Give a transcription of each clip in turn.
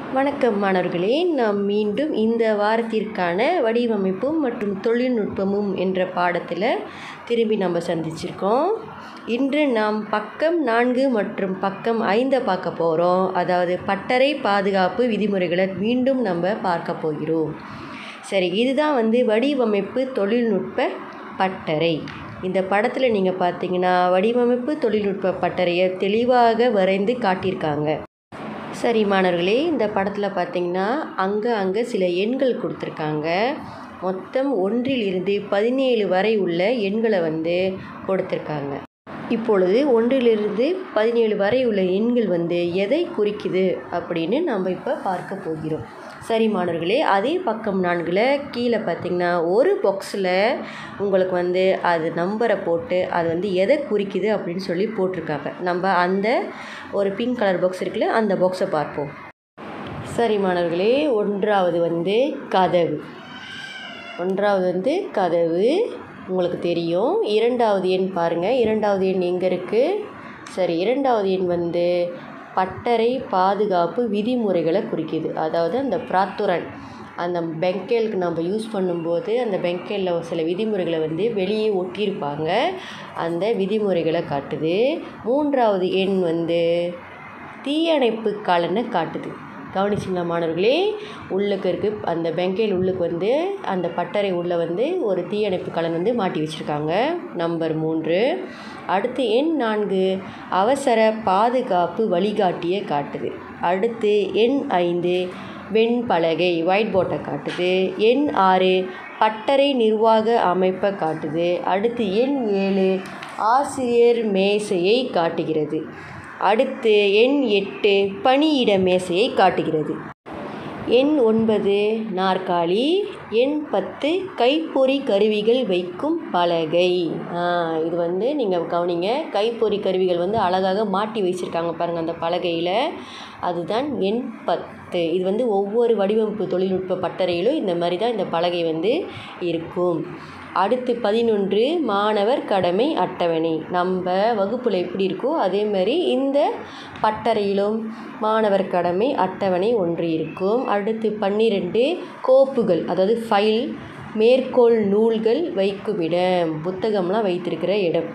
வணக்கம் மாணவர்களே நாம் மீண்டும் இந்த வாரத்திற்கான வடிவமைப்பும் மற்றும் தொழில்நுட்பமும் என்ற பாடத்தில் திரும்பி நம்ம சந்திச்சிருக்கோம் இன்று நாம் பக்கம் நான்கு மற்றும் பக்கம் ஐந்தை பார்க்க போகிறோம் அதாவது பட்டறை பாதுகாப்பு விதிமுறைகளை மீண்டும் நம்ம பார்க்க போகிறோம் சரி இதுதான் வந்து வடிவமைப்பு தொழில்நுட்ப பட்டறை இந்த படத்தில் நீங்கள் பார்த்தீங்கன்னா வடிவமைப்பு தொழில்நுட்ப பட்டறையை தெளிவாக வரைந்து காட்டியிருக்காங்க சரி மாணவர்களே இந்த படத்தில் பார்த்தீங்கன்னா அங்கே அங்கே சில எண்கள் கொடுத்துருக்காங்க மொத்தம் ஒன்றில் இருந்து பதினேழு வரை உள்ள எண்களை வந்து கொடுத்துருக்காங்க இப்பொழுது ஒன்றிலிருந்து பதினேழு வரை உள்ள எண்கள் வந்து எதை குறிக்குது அப்படின்னு நம்ம இப்போ பார்க்க போகிறோம் சரி மாணவர்களே அதே பக்கம் நான்கில் கீழே பார்த்தீங்கன்னா ஒரு பாக்ஸில் உங்களுக்கு வந்து அது நம்பரை போட்டு அது வந்து எதை குறிக்குது அப்படின்னு சொல்லி போட்டிருக்காங்க நம்ம அந்த ஒரு பிங்க் கலர் பாக்ஸ் இருக்குல்ல அந்த பாக்ஸை பார்ப்போம் சரி மாணவர்களே ஒன்றாவது வந்து கதவு ஒன்றாவது வந்து கதவு உங்களுக்கு தெரியும் இரண்டாவது எண் பாருங்கள் இரண்டாவது எண் எங்கே இருக்குது சரி இரண்டாவது எண் வந்து பட்டறை பாதுகாப்பு விதிமுறைகளை குறிக்குது அதாவது அந்த பிராத்துரன் அந்த பெங்கேலுக்கு நம்ம யூஸ் பண்ணும்போது அந்த பெங்கேலில் சில விதிமுறைகளை வந்து வெளியே ஒட்டியிருப்பாங்க அந்த விதிமுறைகளை காட்டுது மூன்றாவது எண் வந்து தீயணைப்பு காலனை காட்டுது கவனிச்சிங்களா மாணவர்களே உள்ளுக்கு இருக்குது அந்த பெங்கையில் உள்ளுக்கு வந்து அந்த பட்டறை உள்ளே வந்து ஒரு தீயணைப்பு கலன் வந்து மாட்டி வச்சுருக்காங்க நம்பர் மூன்று அடுத்து எண் நான்கு அவசர பாதுகாப்பு வழிகாட்டியை காட்டுது அடுத்து எண் ஐந்து வெண்பலகை ஒயிட் போர்ட்டை காட்டுது எண் ஆறு பட்டறை நிர்வாக அமைப்பை காட்டுது அடுத்து எண் ஏழு ஆசிரியர் மேசையை காட்டுகிறது அடுத்து எண் எட்டு பணியிட மேசையை காட்டுகிறது எண் ஒன்பது நாற்காலி எண் பத்து கைப்பொறி கருவிகள் வைக்கும் பலகை இது வந்து நீங்கள் கவனிங்க கைப்பொறி கருவிகள் வந்து அழகாக மாட்டி வச்சுருக்காங்க பாருங்கள் அந்த பலகையில் அதுதான் எண் பத்து இது வந்து ஒவ்வொரு வடிவமைப்பு தொழில்நுட்ப பட்டறையிலும் இந்த மாதிரி தான் இந்த பலகை வந்து இருக்கும் அடுத்து பதினொன்று மாணவர் கடமை அட்டவணை நம்ம வகுப்பில் எப்படி இருக்கோ அதே மாதிரி இந்த பட்டறையிலும் மாணவர் கடமை அட்டவணை ஒன்று இருக்கும் அடுத்து பன்னிரெண்டு கோப்புகள் அதாவது ஃபைல் மேற்கோள் நூல்கள் வைக்கும் இடம் புத்தகம்லாம் வைத்திருக்கிற இடம்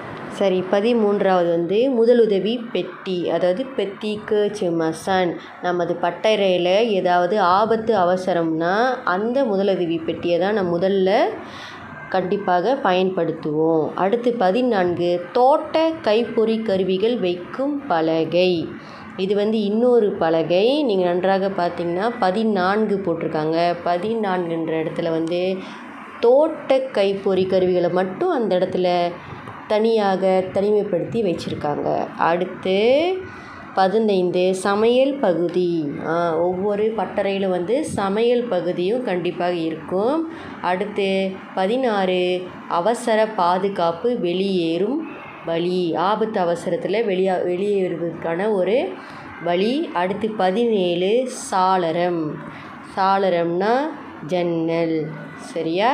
சரி பதிமூன்றாவது வந்து முதலுதவி பெட்டி அதாவது பெட்டி கேர்ச் மசான் நமது பட்டறையில் ஏதாவது ஆபத்து அவசரம்னா அந்த முதலுதவி பெட்டியை தான் நம்ம முதல்ல கண்டிப்பாக பயன்படுத்துவோம் அடுத்து பதினான்கு தோட்ட கைப்பொறி கருவிகள் வைக்கும் பலகை இது வந்து இன்னொரு பலகை நீங்கள் நன்றாக பார்த்தீங்கன்னா பதினான்கு போட்டிருக்காங்க பதினான்குன்ற இடத்துல வந்து தோட்ட கைப்பொறி கருவிகளை மட்டும் அந்த இடத்துல தனியாக தனிமைப்படுத்தி வச்சுருக்காங்க அடுத்து பதினைந்து சமையல் பகுதி ஒவ்வொரு பட்டறையிலும் வந்து சமையல் பகுதியும் கண்டிப்பாக இருக்கும் அடுத்து பதினாறு அவசர பாதுகாப்பு வெளியேறும் வழி ஆபத்து அவசரத்தில் வெளியா வெளியேறுவதற்கான ஒரு வழி அடுத்து பதினேழு சாளரம் சாளரம்னா ஜன்னல் சரியா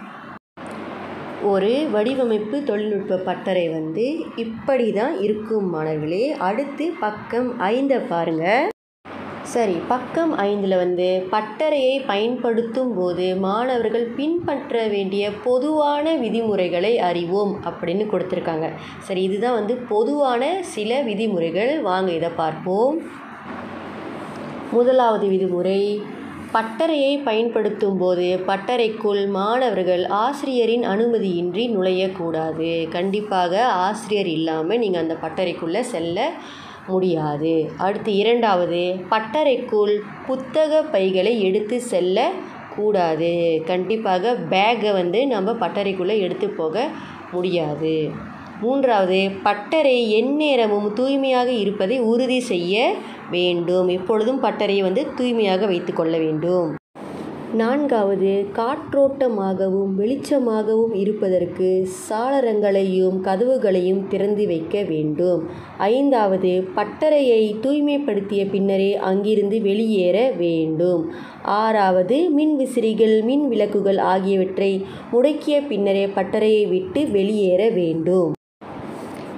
ஒரு வடிவமைப்பு தொழில்நுட்ப பட்டறை வந்து இப்படி தான் இருக்கும் மாணவர்களே அடுத்து பக்கம் ஐந்தை பாருங்கள் சரி பக்கம் ஐந்தில் வந்து பட்டறையை பயன்படுத்தும் போது மாணவர்கள் பின்பற்ற வேண்டிய பொதுவான விதிமுறைகளை அறிவோம் அப்படின்னு கொடுத்துருக்காங்க சரி இதுதான் வந்து பொதுவான சில விதிமுறைகள் வாங்க இதை பார்ப்போம் முதலாவது விதிமுறை பட்டறையை பயன்படுத்தும் போது பட்டறைக்குள் மாணவர்கள் ஆசிரியரின் அனுமதியின்றி நுழையக்கூடாது கண்டிப்பாக ஆசிரியர் இல்லாமல் நீங்கள் அந்த பட்டறைக்குள்ளே செல்ல முடியாது அடுத்து இரண்டாவது பட்டறைக்குள் புத்தக பைகளை எடுத்து செல்ல கூடாது கண்டிப்பாக பேக்கை வந்து நம்ம பட்டறைக்குள்ளே எடுத்து போக முடியாது மூன்றாவது பட்டறை எந்நேரமும் தூய்மையாக இருப்பதை உறுதி செய்ய வேண்டும் எப்பொழுதும் பட்டறையை வந்து தூய்மையாக வைத்து கொள்ள வேண்டும் நான்காவது காற்றோட்டமாகவும் வெளிச்சமாகவும் இருப்பதற்கு சாளரங்களையும் கதவுகளையும் திறந்து வைக்க வேண்டும் ஐந்தாவது பட்டறையை தூய்மைப்படுத்திய பின்னரே அங்கிருந்து வெளியேற வேண்டும் ஆறாவது மின் விசிறிகள் மின் விளக்குகள் ஆகியவற்றை முடக்கிய பின்னரே பட்டறையை விட்டு வெளியேற வேண்டும்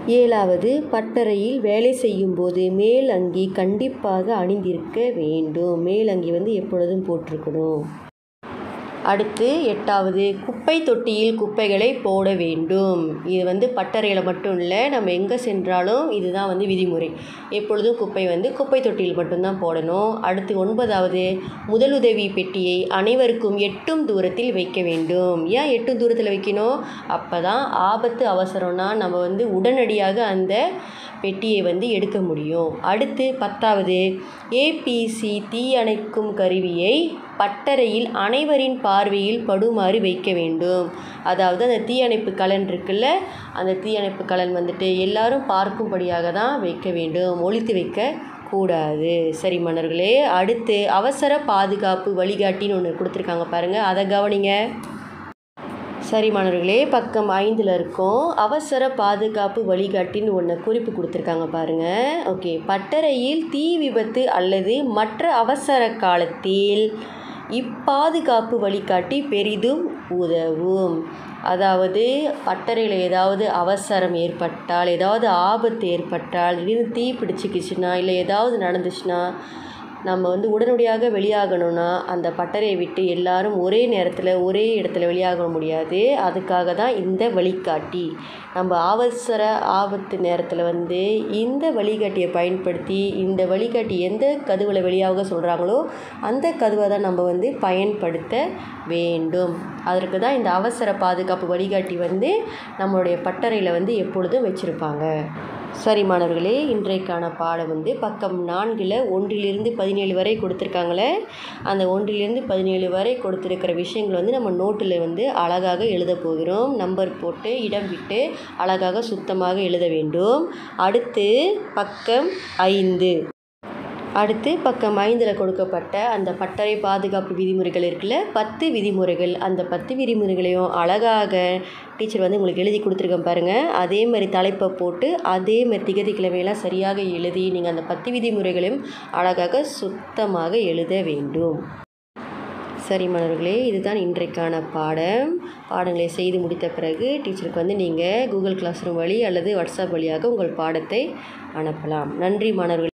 ஏழாவது பட்டறையில் வேலை செய்யும்போது மேல் அங்கி கண்டிப்பாக அணிந்திருக்க வேண்டும் மேல் அங்கி வந்து எப்பொழுதும் போட்டிருக்கணும் அடுத்து எட்டாவது குப்பை தொட்டியில் குப்பைகளை போட வேண்டும் இது வந்து பட்டறையில் மட்டும் இல்லை நம்ம எங்கே சென்றாலும் இதுதான் வந்து விதிமுறை எப்பொழுதும் குப்பை வந்து குப்பை தொட்டியில் மட்டும்தான் போடணும் அடுத்து ஒன்பதாவது முதலுதவி பெட்டியை அனைவருக்கும் எட்டும் தூரத்தில் வைக்க வேண்டும் ஏன் எட்டும் தூரத்தில் வைக்கணும் அப்போ தான் ஆபத்து அவசரம்னா நம்ம வந்து உடனடியாக அந்த பெட்டியை வந்து எடுக்க முடியும் அடுத்து பத்தாவது ஏபிசி தீ அணைக்கும் கருவியை பட்டறையில் அனைவரின் பார்வையில் படுமாறு வைக்க வேண்டும் அதாவது அந்த தீயணைப்பு கலன் இருக்குல்ல அந்த தீயணைப்பு கலன் வந்துட்டு எல்லாரும் பார்க்கும்படியாக தான் வைக்க வேண்டும் ஒழித்து வைக்க கூடாது சரி மன்னர்களே அடுத்து அவசர பாதுகாப்பு வழிகாட்டின்னு ஒன்று கொடுத்துருக்காங்க பாருங்கள் அதை கவனிங்க சரி மாணவர்களே பக்கம் ஐந்தில் இருக்கும் அவசர பாதுகாப்பு வழிகாட்டின்னு ஒன்று குறிப்பு கொடுத்துருக்காங்க பாருங்கள் ஓகே பட்டறையில் தீ விபத்து அல்லது மற்ற அவசர காலத்தில் இப்பாதுகாப்பு வழிகாட்டி பெரிதும் உதவும் அதாவது பட்டறையில் ஏதாவது அவசரம் ஏற்பட்டால் ஏதாவது ஆபத்து ஏற்பட்டால் திடீர்னு தீ பிடிச்சிக்கிச்சுன்னா இல்லை ஏதாவது நடந்துச்சுன்னா நம்ம வந்து உடனடியாக வெளியாகணும்னா அந்த பட்டறையை விட்டு எல்லாரும் ஒரே நேரத்தில் ஒரே இடத்துல வெளியாக முடியாது அதுக்காக தான் இந்த வழிகாட்டி நம்ம அவசர ஆபத்து நேரத்தில் வந்து இந்த வழிகாட்டியை பயன்படுத்தி இந்த வழிகாட்டி எந்த கதவில் வெளியாக சொல்கிறாங்களோ அந்த கதவை தான் நம்ம வந்து பயன்படுத்த வேண்டும் அதற்கு தான் இந்த அவசர பாதுகாப்பு வழிகாட்டி வந்து நம்மளுடைய பட்டறையில் வந்து எப்பொழுதும் வச்சுருப்பாங்க சரி மாணவர்களே இன்றைக்கான பாடம் வந்து பக்கம் நான்கில் ஒன்றிலிருந்து பதினேழு வரை கொடுத்துருக்காங்களே அந்த ஒன்றிலிருந்து பதினேழு வரை கொடுத்துருக்கிற விஷயங்கள் வந்து நம்ம நோட்டில் வந்து அழகாக எழுத போகிறோம் நம்பர் போட்டு இடம் விட்டு அழகாக சுத்தமாக எழுத வேண்டும் அடுத்து பக்கம் ஐந்து அடுத்து பக்கம் ஐந்தில் கொடுக்கப்பட்ட அந்த பட்டறை பாதுகாப்பு விதிமுறைகள் இருக்குல்ல பத்து விதிமுறைகள் அந்த பத்து விதிமுறைகளையும் அழகாக டீச்சர் வந்து உங்களுக்கு எழுதி கொடுத்துருக்கேன் பாருங்கள் அதே மாதிரி தலைப்பை போட்டு அதே மாதிரி திகதி கிழமையெல்லாம் சரியாக எழுதி நீங்கள் அந்த பத்து விதிமுறைகளையும் அழகாக சுத்தமாக எழுத வேண்டும் சரி மாணவர்களே இதுதான் இன்றைக்கான பாடம் பாடங்களை செய்து முடித்த பிறகு டீச்சருக்கு வந்து நீங்கள் கூகுள் கிளாஸ் ரூம் வழி அல்லது வாட்ஸ்அப் வழியாக உங்கள் பாடத்தை அனுப்பலாம் நன்றி மாணவர்களே